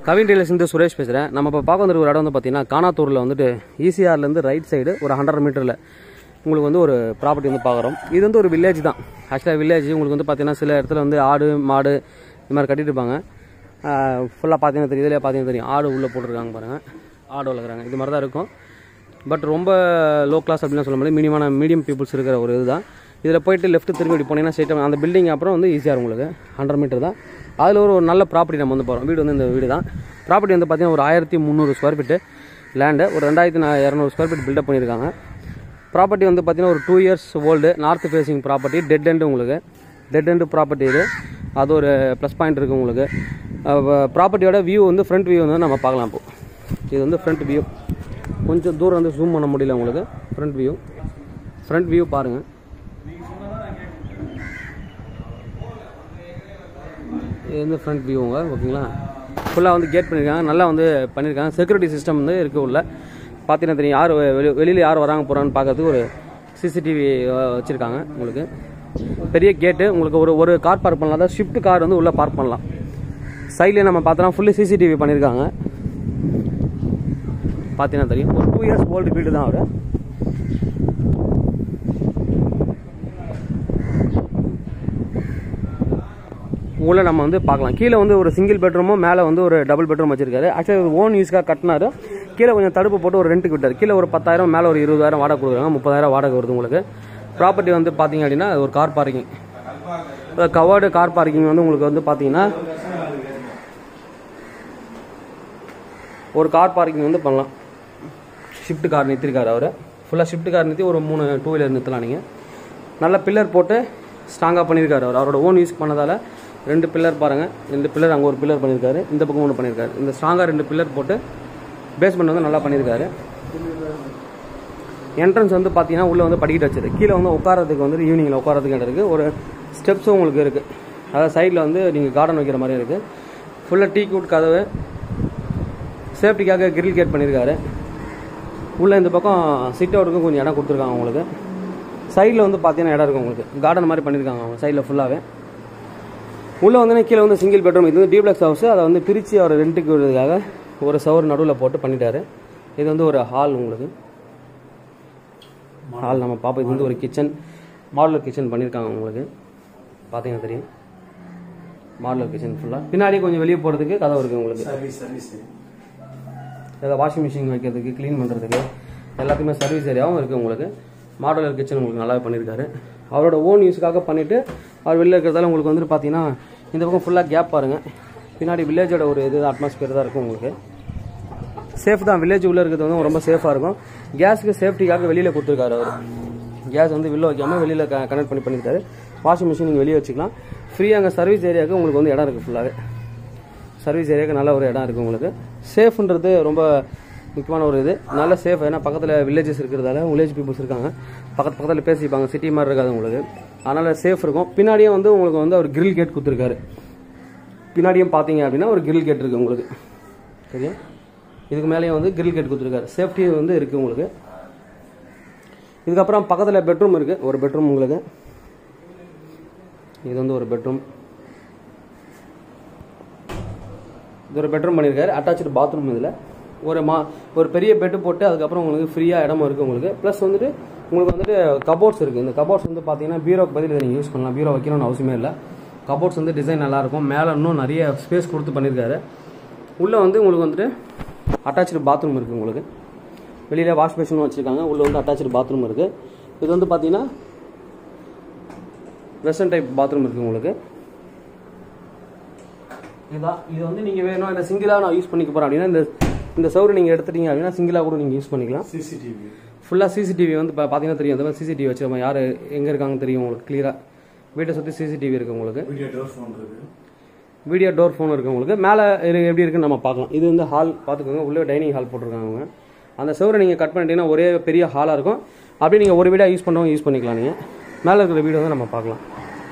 Kavin dealers Suresh பேசுகிறேன் நம்ம இப்போ பார்க்க வந்துருக்க ஒரு இடம் வந்து பார்த்தீங்கன்னா காணாத்தூரில் வந்துட்டு ஈசிஆர்லேருந்து ரைட் சைடு ஒரு ஹண்ட்ரட் மீட்டரில் உங்களுக்கு வந்து ஒரு ப்ராப்பர்ட்டி வந்து பார்க்குறோம் இது வந்து ஒரு வில்லேஜ் தான் ஆக்சுவலாக வில்லேஜ் உங்களுக்கு வந்து பார்த்தீங்கன்னா சில இடத்துல வந்து ஆடு மாடு இந்த மாதிரி கட்டிட்டு இருப்பாங்க ஃபுல்லாக பார்த்தீங்கன்னா தெரியும் இதில் பார்த்தீங்கன்னா தெரியும் ஆடு உள்ளே போட்டிருக்காங்க பாருங்கள் ஆடு வளர்க்குறாங்க இது மாதிரி தான் இருக்கும் பட் ரொம்ப லோ கிளாஸ் அப்படின்னு சொல்ல முடியாது மினிமான மீடியம் பீப்புள்ஸ் இருக்கிற ஒரு இதுதான் இதில் போயிட்டு லெஃப்ட் திரும்பி இப்படி போனீங்கன்னா ஸ்ட்ரெயிட்டாக அந்த பில்டிங் அப்புறம் வந்து ஈஸியாக உங்களுக்கு ஹண்ட்ரட் மீட்டர் தான் அதில் ஒரு ஒரு நல்ல ப்ராப்பர்ட்டி நம்ம வந்து போகிறோம் வீடு வந்து இந்த வீடு தான் ப்ராப்பர்ட்டி வந்து பார்த்தீங்கன்னா ஒரு ஆயிரத்தி முந்நூறு ஸ்கொயர் ஃபீட்டு லேண்டு ஒரு ரெண்டாயிரத்தி நா- இரநூறு ஸ்கொயர் ஃபீட் பில்டப் பண்ணியிருக்காங்க ப்ராப்பர்ட்டி வந்து பார்த்தீங்கன்னா ஒரு two years old north facing property dead end உங்களுக்கு டெட் எண்டு ப்ராப்பர்ட்டி இது அது ஒரு ப்ளஸ் பாயிண்ட் இருக்குது உங்களுக்கு ப்ராப்பர்ட்டியோட வியூ வந்து ஃப்ரண்ட் வியூ வந்து நம்ம பார்க்கலாம் இப்போ இது வந்து ஃப்ரண்ட் வியூ கொஞ்சம் தூரம் வந்து ஜூம் பண்ண முடியல உங்களுக்கு ஃப்ரண்ட் வியூ ஃப்ரண்ட் வியூ பாருங்கள் இது வந்து ஃப்ரண்ட் வியூங்க ஓகேங்களா ஃபுல்லாக வந்து கேட் பண்ணியிருக்காங்க நல்லா வந்து பண்ணியிருக்காங்க செக்யூரிட்டி சிஸ்டம் வந்து இருக்குது உள்ள பார்த்தீங்கன்னா தெரியும் யார் வெளி வெளியில் யார் வராங்க போகிறான்னு பார்க்கறதுக்கு ஒரு சிசிடிவி வச்சுருக்காங்க உங்களுக்கு பெரிய கேட்டு உங்களுக்கு ஒரு ஒரு கார் பார்க் பண்ணலாம் அதாவது ஷிஃப்ட் கார் வந்து உள்ளே பார்க் பண்ணலாம் சைட்லேயே நம்ம பார்த்தோன்னா ஃபுல்லி சிசிடிவி பண்ணியிருக்காங்க பார்த்தீங்கன்னா தெரியும் ஒரு டூ இயர்ஸ் ஓல்டு வீடு தான் அவர் உள்ள நம்ம வந்து பார்க்கலாம் கீழே வந்து ஒரு சிங்கிள் பெட்ரூமும் மேலே வந்து ஒரு டபுள் பெட்ரூம் வச்சிருக்காரு ஆக்சுவலி ஓன் யூஸ்க்காக கட்டினாரு கீழே கொஞ்சம் தடுப்பு போட்டு ஒரு ரெண்ட்டுக்கு விட்டார் கீழே ஒரு பத்தாயிரம் மேலே ஒரு இருபதாயிரம் வாடகை கொடுக்குறாங்க முப்பதாயிரம் வாடகை வருது உங்களுக்கு ப்ராப்பர்ட்டி வந்து பார்த்தீங்க அப்படின்னா அது ஒரு car parking covered car parking வந்து உங்களுக்கு வந்து பார்த்தீங்கன்னா ஒரு கார் பார்க்கிங் வந்து பண்ணலாம் ஷிஃப்ட் கார் நிறுத்திருக்காரு அவர் ஃபுல்லாக ஷிஃப்ட் கார் நிறுத்தி ஒரு மூணு டூ வீலர் நிறுத்தலாம் நீங்கள் நல்ல பில்லர் போட்டு ஸ்ட்ராங்காக பண்ணியிருக்காரு அவர் அவரோட ஓன் யூஸ் பண்ணதால் ரெண்டு பில்லர் பாருங்கள் ரெண்டு பில்லர் அங்கே ஒரு பில்லர் பண்ணியிருக்காரு இந்த பக்கம் ஒன்று பண்ணியிருக்காரு இந்த ஸ்ட்ராங்காக ரெண்டு பில்லர் போட்டு பேஸ்மெண்ட் வந்து நல்லா பண்ணியிருக்காரு என்ட்ரன்ஸ் வந்து பார்த்தீங்கன்னா உள்ளே வந்து படிக்கிட்டு வச்சது கீழே வந்து உட்காரத்துக்கு வந்து ஈவினிங்கில் உட்காரத்துக்கு இடம் இருக்குது ஒரு ஸ்டெப்ஸும் உங்களுக்கு இருக்குது அதாவது சைடில் வந்து நீங்கள் கார்டன் வைக்கிற மாதிரி இருக்குது ஃபுல்லாக டீ கூட் கதவு சேஃப்டிக்காக கிரில் கேட் பண்ணியிருக்காரு உள்ளே இந்த பக்கம் சிட் அவுட்டுக்கும் கொஞ்சம் இடம் கொடுத்துருக்காங்க உங்களுக்கு சைடில் வந்து பார்த்தீங்கன்னா இடம் இருக்கும் உங்களுக்கு கார்டன் மாதிரி பண்ணியிருக்காங்க அவங்க சைடில் ஃபுல்லாகவே உள்ளே வந்து கீழே வந்து சிங்கிள் பெட்ரூம் இது வந்து டீப்ளக்ஸ் ஹவுஸ் அதை வந்து பிரித்து அவர் ரெண்ட்டுக்கு விடுறதுக்காக ஒரு சவர் நடுவில் போட்டு பண்ணிட்டாரு இது வந்து ஒரு ஹால் உங்களுக்கு ஹால் நம்ம பார்ப்போம் இது வந்து ஒரு கிச்சன் மாடலர் கிச்சன் பண்ணியிருக்காங்க உங்களுக்கு பார்த்தீங்கன்னா தெரியும் மாடலர் கிச்சன் ஃபுல்லாக பின்னாடி கொஞ்சம் வெளியே போகிறதுக்கு கதவு இருக்குது உங்களுக்கு சர்வீஸ் சர்வீஸ் ஏதாவது வாஷிங் மிஷின் வைக்கிறதுக்கு க்ளீன் பண்ணுறதுக்கு எல்லாத்துக்குமே சர்வீஸ் ஏரியாவும் இருக்குது உங்களுக்கு மாடுலர் கிச்சன் உங்களுக்கு நல்லா பண்ணியிருக்காரு அவரோட ஓன் யூஸுக்காக பண்ணிவிட்டு அவர் வெளில இருக்கிறதால உங்களுக்கு வந்துட்டு பார்த்தீங்கன்னா இந்த பக்கம் ஃபுல்லாக கேப் பாருங்கள் பின்னாடி வில்லேஜோட ஒரு இது அட்மாஸ்பியர் தான் இருக்கும் உங்களுக்கு சேஃப் தான் வில்லேஜ் உள்ளே இருக்கிறது வந்து ரொம்ப சேஃபாக இருக்கும் கேஸுக்கு சேஃப்டிக்காக வெளியில் கொடுத்துருக்காரு அவர் கேஸ் வந்து வெளில வைக்காமல் வெளியில் கனெக்ட் பண்ணி பண்ணியிருக்காரு வாஷிங் மிஷின் நீங்கள் வெளியே வச்சுக்கலாம் ஃப்ரீயாக அங்கே சர்வீஸ் ஏரியாவுக்கு உங்களுக்கு வந்து இடம் இருக்குது ஃபுல்லாகவே சர்வீஸ் ஏரியாவுக்கு நல்ல ஒரு இடம் இருக்குது உங்களுக்கு சேஃப்ன்றது ரொம்ப முக்கியமான ஒரு இது நல்ல சேஃப் ஏன்னா பக்கத்தில் வில்லேஜஸ் இருக்கிறதால வில்லேஜ் பீப்புள்ஸ் இருக்காங்க பக்கத்து பக்கத்தில் பேசிப்பாங்க சிட்டி மாதிரி இருக்காது உங்களுக்கு அதனால் சேஃப் இருக்கும் பின்னாடியே வந்து உங்களுக்கு வந்து அவர் கிரில் கேட் கொடுத்துருக்காரு பின்னாடியும் பார்த்தீங்க அப்படின்னா ஒரு கிரில் கேட் இருக்குது உங்களுக்கு சரியா இதுக்கு மேலேயும் வந்து கிரில் கேட் கொடுத்துருக்காரு சேஃப்டி வந்து இருக்குது உங்களுக்கு இதுக்கப்புறம் பக்கத்தில் பெட்ரூம் இருக்குது ஒரு பெட்ரூம் உங்களுக்கு இது வந்து ஒரு பெட்ரூம் இது ஒரு பெட்ரூம் பண்ணியிருக்காரு அட்டாச்சு பாத்ரூம் இதில் ஒரு மா ஒரு பெரிய பெட்டு போட்டு அதுக்கப்புறம் உங்களுக்கு ஃப்ரீயாக இடமும் இருக்குது உங்களுக்கு ப்ளஸ் வந்துட்டு உங்களுக்கு வந்துட்டு கபோர்ட்ஸ் இருக்குது இந்த கபோர்ட்ஸ் வந்து பார்த்தீங்கன்னா பீரோக்கு பதில் இதை நீங்கள் யூஸ் பண்ணலாம் பீரோ வைக்கணும்னு அவசியமே இல்லை கபோர்ட்ஸ் வந்து டிசைன் நல்லாயிருக்கும் மேலே இன்னும் நிறைய ஸ்பேஸ் கொடுத்து பண்ணியிருக்காரு உள்ளே வந்து உங்களுக்கு வந்துட்டு அட்டாச்சு பாத்ரூம் இருக்குது உங்களுக்கு வெளியில் வாஷ் பேஷனும் வச்சுருக்காங்க உள்ளே வந்து அட்டாச்சு பாத்ரூம் இருக்குது இது வந்து பார்த்தீங்கன்னா வெஸ்டர்ன் டைப் பாத்ரூம் இருக்குது உங்களுக்கு இதுதான் இது வந்து நீங்கள் வேணும் இந்த சிங்கிளாக நான் யூஸ் பண்ணிக்க போகிறேன் அப்படின்னா இந்த இந்த சவுறு நீங்கள் எடுத்துட்டீங்க அப்படின்னா சிங்கிளாக கூட நீங்கள் யூஸ் பண்ணிக்கலாம் சிசிடிவி ஃபுல்லாக சிசிடிவி வந்து இப்போ பார்த்தீங்கன்னா தெரியும் அந்த மாதிரி சிசிடிவி வச்சிருப்போம் யார் எங்கே இருக்காங்கன்னு தெரியும் உங்களுக்கு கிளியராக வீட்டை சுற்றி சிசிடிவி இருக்குது உங்களுக்கு வீடியோ டோர் ஃபோன் இருக்கு வீடியோ டோர் ஃபோன் இருக்குது உங்களுக்கு மேலே இரு- எப்படி இருக்குன்னு நம்ம பார்க்கலாம் இது வந்து ஹால் பார்த்துக்கோங்க உள்ளே டைனிங் ஹால் போட்டிருக்காங்க அவங்க அந்த சவுரை நீங்கள் கட் பண்ணிட்டீங்கன்னா ஒரே பெரிய ஹாலாக இருக்கும் அப்படியே நீங்கள் ஒரு வீடாக யூஸ் பண்ணுறவங்க யூஸ் பண்ணிக்கலாம் நீங்கள் மேலே இருக்கிற வீடு வந்து நம்ம பார்க்கலாம்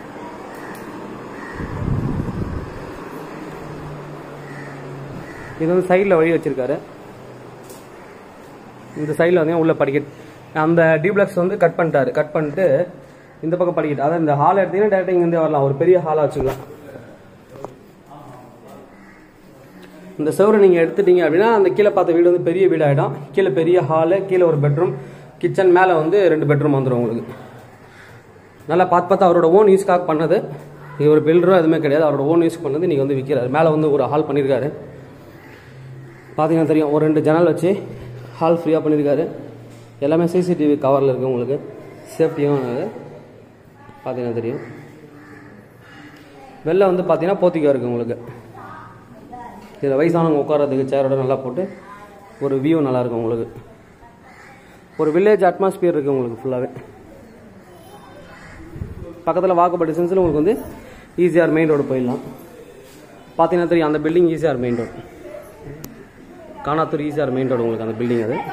இது வந்து சைடில் வழி வச்சிருக்காரு இந்த சைடில் வந்து உள்ள படிக்கட் அந்த டிப்ளக்ஸ் வந்து கட் பண்ணிட்டாரு கட் பண்ணிட்டு இந்த பக்கம் படிக்கட்டு அதாவது இந்த ஹால் எடுத்தீங்கன்னா டேரக்டாக இங்கேருந்தே வரலாம் ஒரு பெரிய ஹாலாக வச்சுக்கலாம் இந்த செவரை நீங்கள் எடுத்துட்டீங்க அப்படின்னா அந்த கீழே பார்த்த வீடு வந்து பெரிய வீடு ஆகிடும் கீழே பெரிய ஹாலு கீழே ஒரு பெட்ரூம் கிச்சன் மேலே வந்து ரெண்டு பெட்ரூம் வந்துடும் உங்களுக்கு நல்லா பார்த்து பார்த்து அவரோட ஓன் யூஸ்க்காக பண்ணது இவர் பில்டரோ எதுவுமே கிடையாது அவரோட ஓன் யூஸ் பண்ணது நீங்கள் வந்து விற்கிறாரு மேலே வந்து ஒரு ஹால் பண்ணியிருக்காரு பார்த்தீங்கன்னா தெரியும் ஒரு ரெண்டு ஜன்னல் வச்சு ஹால் ஃப்ரீயாக பண்ணியிருக்காரு எல்லாமே சிசிடிவி கவரில் இருக்குது உங்களுக்கு சேஃப்டியும் பார்த்தீங்கன்னா தெரியும் வெளில வந்து பார்த்தீங்கன்னா போத்திக்கா இருக்குது உங்களுக்கு இதில் வயசானவங்க உட்காரதுக்கு சேரோட நல்லா போட்டு ஒரு வியூ நல்லாயிருக்கும் உங்களுக்கு ஒரு வில்லேஜ் அட்மாஸ்பியர் இருக்குது உங்களுக்கு ஃபுல்லாகவே பக்கத்தில் வாக்கப்பட்ட டிஸ்டன்ஸில் உங்களுக்கு வந்து ஈஸியார் மெயின் ரோடு போயிடலாம் பார்த்தீங்கன்னா தெரியும் அந்த building ECR main road Kanathur ECR main road உங்களுக்கு அந்த பில்டிங் அது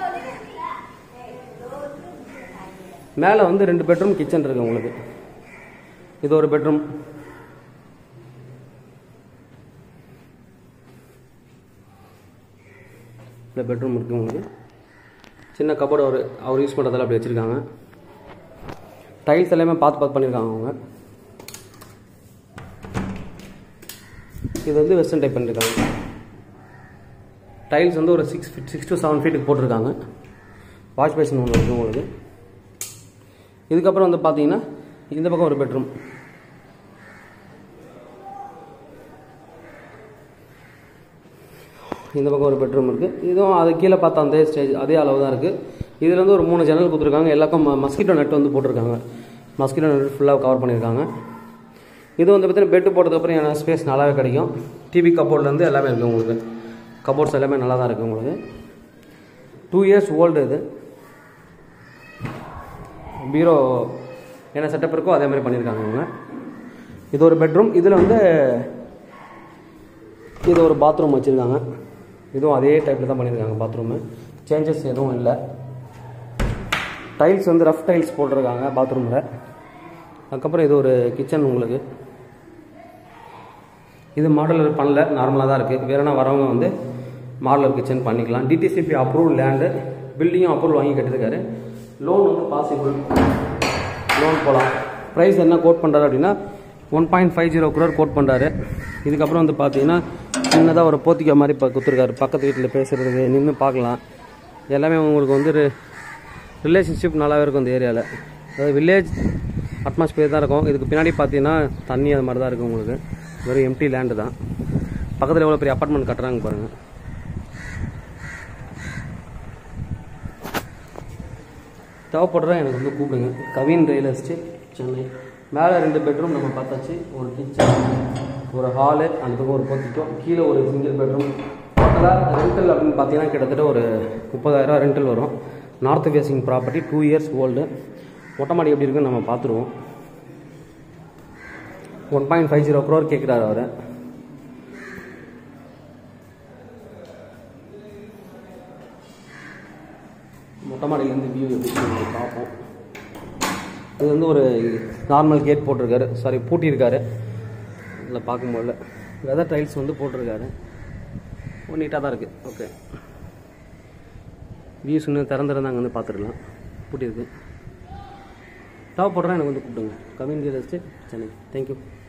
மேலே வந்து ரெண்டு பெட்ரூம் கிச்சன் இருக்குது உங்களுக்கு இது ஒரு பெட்ரூம் இந்த பெட்ரூம் இருக்குது உங்களுக்கு சின்ன கபோர்டு அவர் அவர் யூஸ் பண்ணுறதெல்லாம் அப்படி வச்சுருக்காங்க டைல்ஸ் எல்லாமே பார்த்து பார்த்து பண்ணியிருக்காங்க அவங்க இது வந்து வெஸ்டர்ன் டைப் பண்ணியிருக்காங்க டைல்ஸ் வந்து ஒரு six feet six to seven ஃபீட்டுக்கு போட்டிருக்காங்க வாஷ் பேஷன் ஒன்று இருக்குது உங்களுக்கு இதுக்கப்புறம் வந்து பார்த்தீங்கன்னா இந்த பக்கம் ஒரு பெட்ரூம் இந்த பக்கம் ஒரு பெட்ரூம் இருக்குது இதுவும் அது கீழே பார்த்தா அந்த ஸ்டேஜ் அதே அளவு தான் இருக்குது இதில் வந்து ஒரு மூணு ஜன்னல் கொடுத்துருக்காங்க எல்லாக்கும் மஸ்கிட்டோ நெட் வந்து போட்டிருக்காங்க மஸ்கிட்டோ நெட் ஃபுல்லாக கவர் பண்ணியிருக்காங்க இது வந்து பார்த்தீங்கன்னா பெட்டு போட்டதுக்கப்புறம் எனக்கு ஸ்பேஸ் நல்லாவே கிடைக்கும் டிவி கபோர்ட்லேருந்து எல்லாமே இருக்குது உங்களுக்கு கபோர்ட்ஸ் எல்லாமே நல்லா தான் இருக்குது உங்களுக்கு டூ இயர்ஸ் ஓல்டு இது பீரோ என்ன செட்டப் இருக்கோ அதே மாதிரி பண்ணியிருக்காங்க இவங்க இது ஒரு பெட்ரூம் இதில் வந்து இது ஒரு பாத்ரூம் வச்சுருக்காங்க இதுவும் அதே டைப்பில் தான் பண்ணியிருக்காங்க பாத்ரூமு சேஞ்சஸ் எதுவும் இல்லை டைல்ஸ் வந்து ரஃப் டைல்ஸ் போட்டிருக்காங்க பாத்ரூமில் அதுக்கப்புறம் இது ஒரு கிச்சன் உங்களுக்கு இது மாடலர் பண்ணல நார்மலாக தான் இருக்குது வேறுனா வரவங்க வந்து மாடலர் கிச்சன் பண்ணிக்கலாம் டிடிசிபி அப்ரூவ் லேண்டு பில்டிங்கும் அப்ரூவல் வாங்கி கட்டியிருக்காரு லோன் வந்து பாசிபிள் லோன் போகலாம் ப்ரைஸ் என்ன கோட் பண்ணுறாரு அப்படின்னா one point five zero crore quote பண்ணுறாரு இதுக்கப்புறம் வந்து பார்த்தீங்கன்னா சின்னதாக ஒரு போத்திக்கா மாதிரி இப்போ கொடுத்துருக்காரு பக்கத்து வீட்டில் பேசுகிறது நின்று பார்க்கலாம் எல்லாமே உங்களுக்கு வந்து ரிலேஷன்ஷிப் நல்லாவே இருக்கும் இந்த ஏரியாவில் அதாவது வில்லேஜ் அட்மாஸ்பியர் தான் இருக்கும் இதுக்கு பின்னாடி பார்த்தீங்கன்னா தண்ணி அது மாதிரி தான் இருக்கும் உங்களுக்கு வெறும் எம்டி லேண்டு தான் பக்கத்தில் எவ்வளோ பெரிய அப்பார்ட்மெண்ட் கட்டுறாங்க பாருங்கள் தேவைப்படுறா எனக்கு வந்து கூப்பிடுங்க கவின் ரியல் எஸ்டேட் சென்னை மேலே ரெண்டு பெட்ரூம் நம்ம பார்த்தாச்சு ஒரு கிச்சன் ஒரு ஹாலு அந்த பக்கம் ஒரு பொத்திக்கும் கீழே ஒரு சிங்கிள் பெட்ரூம் டோட்டலாக ரெண்டல் அப்படின்னு பார்த்தீங்கன்னா கிட்டத்தட்ட ஒரு முப்பதாயிரம் ரெண்டல் வரும் north facing property two years old மொட்டை மாடி எப்படி இருக்குன்னு நம்ம பார்த்துருவோம் one point five zero crore கேட்குறாரு அவர் மொட்டை மாடியிலேருந்து வியூ எப்படி இருக்குன்னு பார்ப்போம் இது வந்து ஒரு நார்மல் கேட் போட்டிருக்காரு சாரி பூட்டியிருக்காரு இதில் பார்க்கும்போது வெதர் டைல்ஸ் வந்து போட்டிருக்காரு நீட்டாக தான் இருக்குது ஓகே வியூஸ் இன்னும் திறந்துருந்தா அங்கே வந்து பார்த்துடலாம் பூட்டியிருக்கு தேவைப்படுறா எனக்கு வந்து கூப்பிடுங்க Kavin real estate Chennai thank you